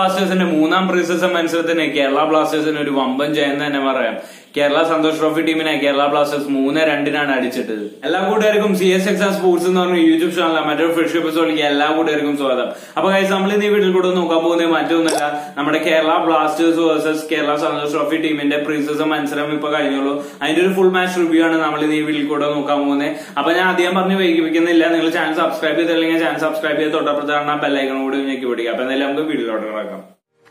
ബ്ലാസ്റ്റേഴ്സിന്റെ മൂന്നാം പ്രീസീസൺ മത്സരത്തിന് കേരള ബ്ലാസ്റ്റേഴ്സിന് ഒരു വമ്പൻ ജയം തന്നെ പറയാം കേരള സന്തോഷ് ട്രോഫി ടീമിനെ കേരള ബ്ലാസ്റ്റേഴ്സ് മൂന്ന് രണ്ടിനാണ് അടിച്ചിട്ടത് എല്ലാ കൂട്ടുകാർക്കും സി എസ് എക്സ് സ്പോർട്സ് എന്ന് പറഞ്ഞ യൂട്യൂബ് ചാനലാണ് മറ്റൊരു ഫ്രഷ് എപ്പിസോഡിലേക്ക് എല്ലാ കൂട്ടുകാർക്കും സ്വാഗതം അപ്പൊ കഴിച്ച് നമ്മൾ ഇന്ന് ഈ വീട്ടിൽ കൂടെ നോക്കാൻ പോകുന്നത് മറ്റൊന്നുമല്ല നമ്മുടെ Kerala blasters versus Kerala Santosh trophy ടീമിന്റെ പ്രീസീസൺ മത്സരം ഇപ്പൊ കഴിഞ്ഞുള്ളൂ അതിന്റെ ഒരു ഫുൾ മാച്ച് റിവ്യൂ ആണ് നമ്മൾ ഇന്ന് ഈ വീട്ടിൽ കൂടെ നോക്കാൻ പോകുന്നത് അപ്പൊ ഞാൻ ആദ്യം പറഞ്ഞ് വൈകിപ്പിക്കുന്നില്ല നിങ്ങൾ ചാനൽ സബ്സ്ക്രൈബ് ചെയ്തില്ലെങ്കിൽ ചാനൽ സബ്സ്ക്രൈബ് ചെയ്ത് തൊട്ടപ്പുറത്താണ് ബെല്ലൈക്കൺ കൂടി ഞെക്കി പിടിക്കുക അപ്പൊ എന്തായാലും നമുക്ക് വീട്ടിലോട്ട് കിടക്കാം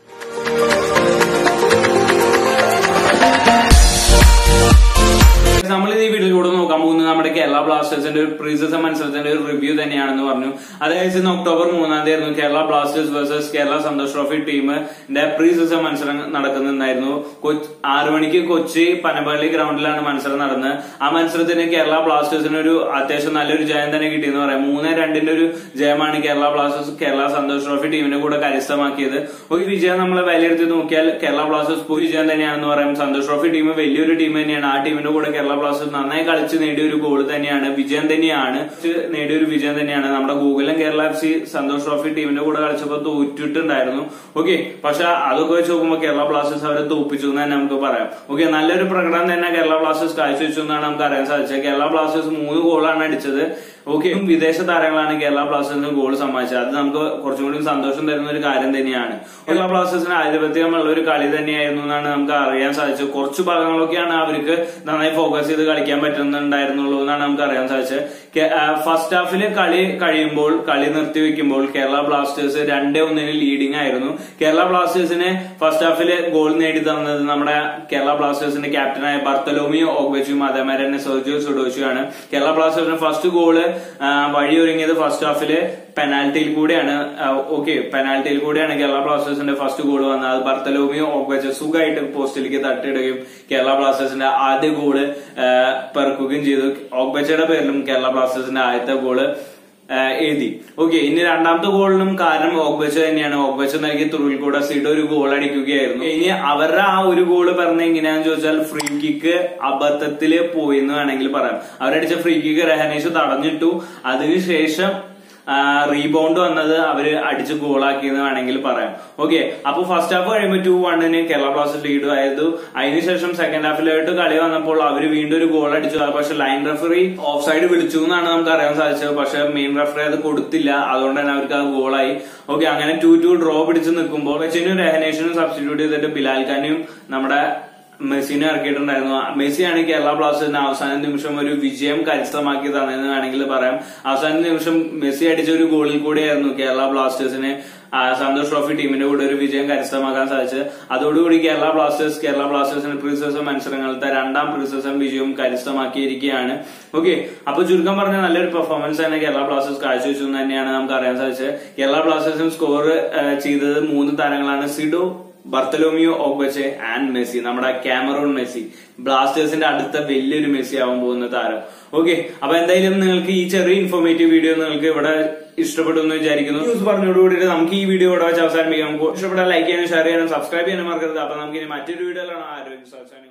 നമ്മൾ ഈ വീഡിയോയിലൂടെ നോക്കാൻ പോകുന്നത് നമ്മുടെ കേരള ബ്ലാസ്റ്റേഴ്സിന്റെ ഒരു പ്രീസീസൺ മത്സരത്തിന്റെ ഒരു റിവ്യൂ തന്നെയാണെന്ന് പറഞ്ഞു അതായത് ഇന്ന് ഒക്ടോബർ മൂന്നാം തീയതി ആയിരുന്നു Kerala blasters versus Kerala Santosh trophy ടീമിന്റെ പ്രീസീസൺ മത്സരം നടക്കുന്നുണ്ടായിരുന്നു കൊച്ചി ആറു മണിക്ക് കൊച്ചി പനമ്പള്ളി ഗ്രൗണ്ടിലാണ് മത്സരം നടന്നത് ആ മത്സരത്തിന് കേരള ബ്ലാസ്റ്റേഴ്സിന് ഒരു അത്യാവശ്യം നല്ലൊരു ജയം തന്നെ കിട്ടിയെന്ന് പറയാം മൂന്ന് രണ്ടിന്റെ ഒരു ജയമാണ് കേരള ബ്ലാസ്റ്റേഴ്സ് കേരള സന്തോഷ് ട്രോഫി ടീമിന്റെ കൂടെ കരസ്ഥമാക്കിയത് ഒരു വിജയം നമ്മൾ വിലയിരുത്തി നോക്കിയാൽ കേരള ബ്ലാസ്റ്റേഴ്സ് ഒരു വിജയം തന്നെയാണെന്ന് പറയാം സന്തോഷ് ട്രോഫി ടീം വലിയൊരു ടീം തന്നെയാണ് ആ ടീമിന്റെ കൂടെ കേരള ബ്ലാസ്റ്റേഴ്സ് നന്നായി കളിച്ച് നേടിയ ഒരു ഗോൾ തന്നെയാണ് വിജയം തന്നെയാണ് നേടിയ ഒരു വിജയം തന്നെയാണ് നമ്മുടെ ഗൂഗിളും Kerala F C Santosh trophy ടീമിന്റെ കൂടെ കളിച്ചപ്പോൾ തോറ്റിട്ടുണ്ടായിരുന്നു ഓക്കെ പക്ഷെ അതൊക്കെ വെച്ച് നോക്കുമ്പോൾ കേരള ബ്ലാസ്റ്റേഴ്സ് അവരെ തോപ്പിച്ചു എന്ന് തന്നെ നമുക്ക് പറയാം ഓക്കെ നല്ലൊരു പ്രകടനം തന്നെ കേരള ബ്ലാസ്റ്റേഴ്സ് കാഴ്ചവെച്ചു എന്നാണ് നമുക്ക് അറിയാൻ സാധിച്ചത് കേരള ബ്ലാസ്റ്റേഴ്സ് മൂന്ന് ഗോളാണ് അടിച്ചത് ഓക്കെ വിദേശ താരങ്ങളാണ് കേരള ബ്ലാസ്റ്റേഴ്സിന് ഗോൾ സമ്മാനിച്ചത് അത് നമുക്ക് കുറച്ചും കൂടി സന്തോഷം തരുന്ന ഒരു കാര്യം തന്നെയാണ് കേരള ബ്ലാസ്റ്റേഴ്സിന് ആധിപത്യമുള്ള ഒരു കളി തന്നെയായിരുന്നു എന്നാണ് നമുക്ക് അറിയാൻ സാധിച്ചത് കുറച്ച് ഭാഗങ്ങളൊക്കെയാണ് അവർക്ക് നന്നായി ഫോക്കസ് ചെയ്ത് കളിക്കാൻ പറ്റുന്നുണ്ടായിരുന്നുള്ളൂ എന്നാണ് നമുക്ക് അറിയാൻ സാധിച്ചത് ഫസ്റ്റ് ഹാഫില് കളി കഴിയുമ്പോൾ കളി നിർത്തിവെക്കുമ്പോൾ കേരള ബ്ലാസ്റ്റേഴ്സ് രണ്ടേ ഒന്നിന് ലീഡിംഗ് ആയിരുന്നു കേരള ബ്ലാസ്റ്റേഴ്സിന് ഫസ്റ്റ് ഹാഫില് ഗോൾ നേടി തന്നത് നമ്മുടെ കേരള ബ്ലാസ്റ്റേഴ്സിന്റെ ക്യാപ്റ്റനായ ബർത്തലോമിയോ ഓഗ്ബച്ചും അതേമാതിരി തന്നെ സെർജിയോ സുഡോച്ചുമാണ് കേരള ബ്ലാസ്റ്റേഴ്സിന് ഫസ്റ്റ് ഗോള് വഴിയൊരുങ്ങിയത് ഫസ്റ്റ് ഹാഫില് പെനാൽറ്റിയിൽ കൂടെയാണ് ഓക്കെ പെനാൽറ്റിയിൽ കൂടെയാണ് കേരള ബ്ലാസ്റ്റേഴ്സിന്റെ ഫസ്റ്റ് ഗോൾ വന്നത് അത് ബർത്തലോമിയോ ഓഗ്ബച്ച് സുഖമായിട്ട് പോസ്റ്റിലേക്ക് തട്ടിയിടുകയും കേരള ബ്ലാസ്റ്റേഴ്സിന്റെ ആദ്യ ഗോള് പെറുക്കുകയും ചെയ്തു ഓഗ്ബച്ചയുടെ പേരിലും കേരള ബ്ലാസ്റ്റേഴ്സിന്റെ ആദ്യത്തെ ഗോള് എഴുതി ഓക്കെ ഇനി രണ്ടാമത്തെ ഗോളിനും കാരണം ഓഗ്ബച്ച തന്നെയാണ് ഓഗ്ബച്ച നൽകിയ തുറിൽ കൂടെ സിഡ് ഒരു ഗോൾ അടിക്കുകയായിരുന്നു ഇനി അവരുടെ ആ ഒരു ഗോള് പറഞ്ഞ എങ്ങനെയാന്ന് ചോദിച്ചാൽ ഫ്രീ കിക്ക് അബദ്ധത്തില് പോയി എന്ന് വേണമെങ്കിൽ പറയാം അവരടിച്ച ഫ്രീ കിക്ക് രഹനേഷ് തടഞ്ഞിട്ടു അതിനുശേഷം റീബൗണ്ട് വന്നത് അവര് അടിച്ച് ഗോളാക്കി എന്ന് വേണമെങ്കിൽ പറയാം ഓക്കെ അപ്പൊ ഫസ്റ്റ് ഹാഫ് കഴിയുമ്പോൾ ടു വണ്ണിന് കേരള ബ്ലാസ്റ്റേഴ്സ് ലീഡ് ആയത് അതിനുശേഷം സെക്കൻഡ് ഹാഫിലായിട്ട് കളി വന്നപ്പോൾ അവർ വീണ്ടും ഒരു ഗോൾ അടിച്ചു പക്ഷെ ലൈൻ റെഫറി ഓഫ് സൈഡ് വിളിച്ചു എന്നാണ് നമുക്ക് അറിയാൻ സാധിച്ചത് പക്ഷെ മെയിൻ റെഫറി അത് കൊടുത്തില്ല അതുകൊണ്ട് തന്നെ അവർക്ക് ആ ഗോളായി ഓക്കെ അങ്ങനെ ടു ടു ഡ്രോ പിടിച്ച് നിൽക്കുമ്പോൾ വെച്ചിനും രഹനേഷനും സബ്സ്റ്റിറ്റ്യൂട്ട് ചെയ്തിട്ട് ബിലാൽ ഖാനും നമ്മുടെ മെസ്സിനെ ഇറക്കിയിട്ടുണ്ടായിരുന്നു മെസ്സിയാണ് കേരള ബ്ലാസ്റ്റേഴ്സിന് അവസാന നിമിഷം ഒരു വിജയം കരസ്ഥമാക്കി തന്നതെന്ന് വേണമെങ്കിൽ പറയാം അവസാന നിമിഷം മെസ്സി അടിച്ച ഒരു ഗോളിൽ കൂടെയായിരുന്നു കേരള ബ്ലാസ്റ്റേഴ്സിന് സന്തോഷ് ട്രോഫി ടീമിന്റെ കൂടെ ഒരു വിജയം കരസ്ഥമാക്കാൻ സാധിച്ചത് അതോടുകൂടി കേരള ബ്ലാസ്റ്റേഴ്സ് കേരള ബ്ലാസ്റ്റേഴ്സിന് പ്രീസീസൺ മത്സരങ്ങളിലത്തെ രണ്ടാം പ്രീസീസൺ വിജയവും കരസ്ഥമാക്കിയിരിക്കുകയാണ് ഓക്കെ അപ്പൊ ചുരുക്കം പറഞ്ഞ നല്ലൊരു പെർഫോമൻസ് തന്നെ കേരള ബ്ലാസ്റ്റേഴ്സ് കാഴ്ചവെച്ചു എന്ന് തന്നെയാണ് നമുക്ക് അറിയാൻ സാധിച്ചത് കേരള ബ്ലാസ്റ്റേഴ്സിന് സ്കോർ ചെയ്തത് മൂന്ന് താരങ്ങളാണ് സിഡോ ബർത്തലോമിയോ ഓഗ്ബച്ചെ ആൻഡ് മെസ്സി നമ്മുടെ ക്യാമറൂൺ മെസ്സി ബ്ലാസ്റ്റേഴ്സിന്റെ അടുത്ത വലിയൊരു മെസ്സി ആവാൻ പോകുന്ന താരം ഓക്കെ അപ്പൊ എന്തായാലും നിങ്ങൾക്ക് ഈ ചെറിയ ഇൻഫോർമേറ്റീവ് വീഡിയോ നിങ്ങൾക്ക് ഇവിടെ ഇഷ്ടപ്പെട്ടു എന്ന് വിചാരിക്കുന്നു ന്യൂസ് പറഞ്ഞോടുകൂടിയിട്ട് നമുക്ക് ഈ വീഡിയോ ഇവിടെ വെച്ച് അവസാനിപ്പിക്കാം ഇഷ്ടപ്പെട്ട ലൈക്ക് ചെയ്യാനും ഷെയർ ചെയ്യാനും സബ്സ്ക്രൈബ് ചെയ്യാനും മറക്കരുത് അപ്പൊ നമുക്ക് ഇനി മറ്റൊരു വീഡിയോയിലാണ് ആരോഗ്യം അവസാനിക്കുന്നത്